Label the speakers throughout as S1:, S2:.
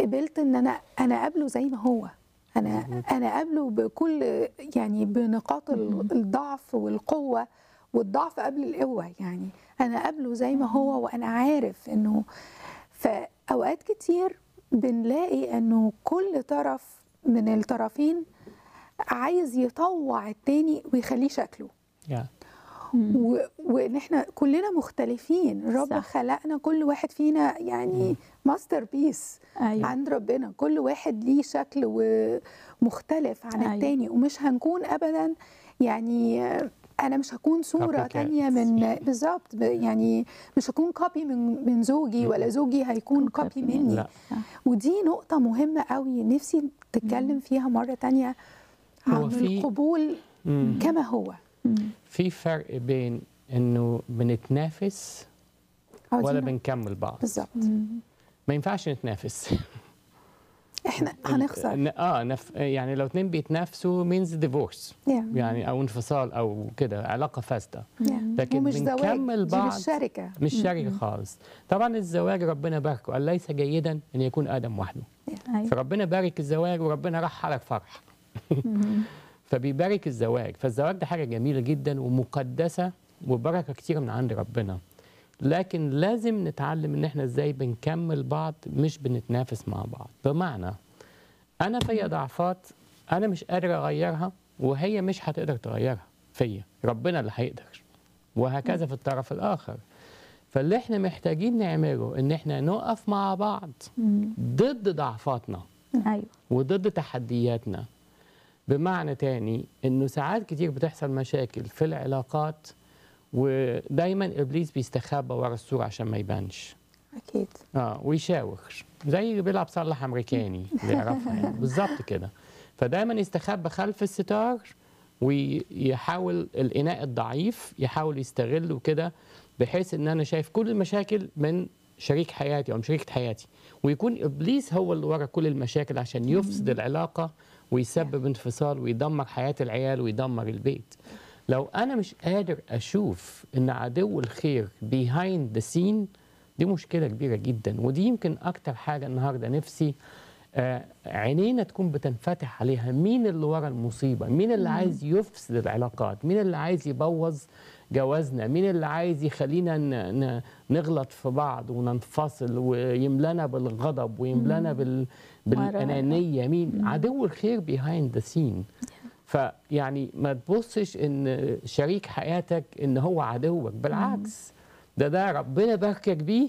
S1: قبلت ان انا انا اقابله زي ما هو انا انا اقابله بكل يعني بنقاط ال- الضعف والقوه والضعف قبل القوه يعني انا اقابله زي ما هو وانا عارف انه فاوقات كتير بنلاقي انه كل طرف من الطرفين عايز يطوع التاني ويخليه شكله
S2: يا
S1: و- وان احنا كلنا مختلفين الرب
S3: صح.
S1: خلقنا كل واحد فينا يعني ماستر بيس
S3: ايوه
S1: عند ربنا كل واحد ليه شكل ومختلف عن
S3: أيوة.
S1: التاني ومش هنكون ابدا يعني انا مش هكون صوره
S2: Copycats.
S1: تانية من بالظبط ب- يعني مش هكون كوبي من من زوجي ولا زوجي هيكون
S3: يكون
S1: كوبي
S3: copy
S1: مني
S2: لا
S1: ودي نقطه مهمه قوي نفسي تتكلم فيها مره تانية
S2: هو
S1: عن
S2: في-
S1: القبول
S2: مم.
S1: كما هو
S2: في فرق بين انه بنتنافس ولا
S1: عاوزين-
S2: بنكمل بعض
S1: بالظبط
S2: ما ينفعش نتنافس
S1: احنا هنخسر
S2: ن- اه نف... يعني لو اتنين بيتنافسوا مينز ديفورس
S1: Yeah.
S2: يعني او انفصال او كده علاقه فاسده
S1: Yeah.
S2: لكن
S1: ومش زواج
S2: بنكمل
S1: دي
S2: بعض
S1: مش شركه
S2: مش شركه خالص طبعا الزواج ربنا باركه قال ليس جيدا ان يكون ادم وحده
S3: ايوه
S2: فربنا بارك الزواج وربنا راح حرك فرح فبيبارك الزواج فالزواج ده حاجه جميله جدا ومقدسه وبركه كتير من عند ربنا لكن لازم نتعلم ان احنا ازاي بنكمل بعض مش بنتنافس مع بعض بمعنى انا فيا ضعفات انا مش قادر اغيرها وهي مش هتقدر تغيرها فيا ربنا اللي هيقدر وهكذا في الطرف الاخر فاللي احنا محتاجين نعمله ان احنا نقف مع بعض ضد ضعفاتنا
S3: ايوه
S2: وضد تحدياتنا بمعنى تاني انه ساعات كتير بتحصل مشاكل في العلاقات ودايما ابليس بيستخبى ورا السور عشان ما يبانش
S1: اكيد
S2: اه ويشاور زي اللي بيلعب صلح امريكاني اللي يعرفها يعني بالظبط كده فدايما يستخبى خلف الستار ويحاول الاناء الضعيف يحاول يستغله كده بحيث ان انا شايف كل المشاكل من شريك حياتي او من شريكه حياتي ويكون ابليس هو اللي ورا كل المشاكل عشان يفسد العلاقه ويسبب انفصال ويدمر حياه العيال ويدمر البيت لو انا مش قادر اشوف ان عدو الخير behind the scene دي مشكله كبيره جدا ودي يمكن اكتر حاجه النهارده نفسي آه، عينينا تكون بتنفتح عليها مين اللي ورا المصيبه مين اللي عايز يفسد العلاقات مين اللي عايز يبوظ جوازنا مين اللي عايز يخلينا ن- ن- نغلط في بعض وننفصل ويملانا بالغضب ويملانا بال بالانانيه مين عدو الخير behind the scene فيعني ما تبصش ان شريك حياتك ان هو عدوك بالعكس ده ده ربنا باركك بيه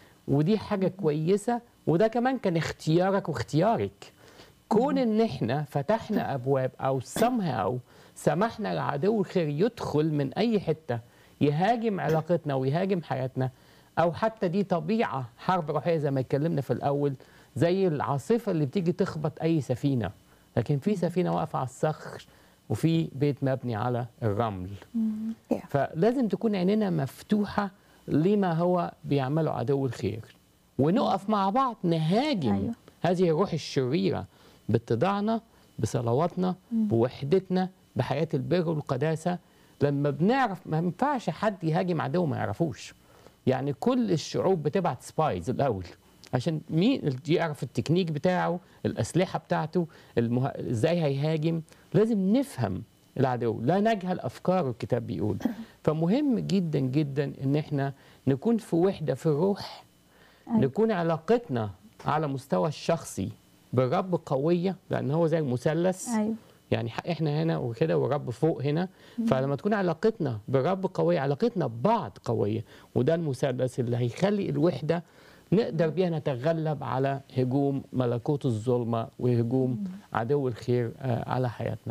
S2: ودي حاجه كويسه وده كمان كان اختيارك واختيارك كون ان احنا فتحنا ابواب او somehow سمحنا لعدو الخير يدخل من اي حته يهاجم علاقتنا ويهاجم حياتنا او حتى دي طبيعه حرب روحيه زي ما اتكلمنا في الاول زي العاصفه اللي بتيجي تخبط اي سفينه لكن في سفينه واقفه على الصخر وفي بيت مبني على الرمل
S1: Yeah.
S2: فلازم تكون عيننا مفتوحه لما هو بيعمله عدو الخير ونقف مع بعض نهاجم
S3: أيوة.
S2: هذه الروح الشريره باتضاعنا بصلواتنا بوحدتنا بحياه البر والقداسه لما بنعرف ما ينفعش حد يهاجم عدو ما يعرفوش يعني كل الشعوب بتبعت سبايز الاول عشان مين يعرف التكنيك بتاعه الاسلحه بتاعته المه... ازاي هيهاجم لازم نفهم العدو لا نجهل افكاره الكتاب بيقول فمهم جدا جدا ان احنا نكون في وحده في الروح
S3: أيوة.
S2: نكون علاقتنا على مستوى الشخصي بالرب قويه لان هو زي المثلث
S3: ايوه
S2: يعني ح- احنا هنا وكده والرب فوق هنا فلما تكون علاقتنا بالرب قويه علاقتنا ببعض قويه وده المثلث اللي هيخلي الوحده نقدر بيها نتغلب على هجوم ملكوت الظلمه وهجوم عدو الخير آه، على حياتنا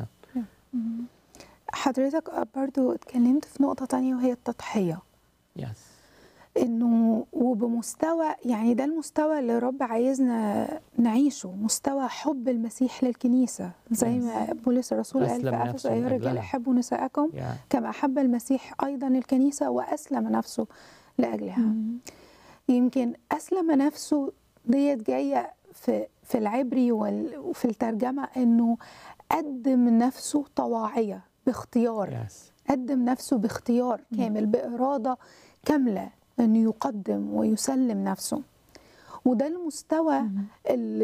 S1: حضرتك برضو اتكلمت في نقطة تانية وهي التضحية
S2: يس
S1: انه وبمستوى يعني ده المستوى اللي رب عايزنا نعيشه مستوى حب المسيح للكنيسة زي ما بولس الرسول قال
S2: أسلم
S1: في افسس
S2: نفسه
S1: ايها
S2: من
S1: الرجال
S2: أجلها.
S1: احبوا نساءكم
S2: يا
S1: كما احب المسيح ايضا الكنيسة واسلم نفسه لاجلها يمكن اسلم نفسه ديت جايه في في العبري وال- وفي الترجمه انه قدم نفسه طواعيه باختيار
S2: يس
S1: قدم نفسه باختيار كامل باراده كامله انه يقدم ويسلم نفسه وده المستوى اللي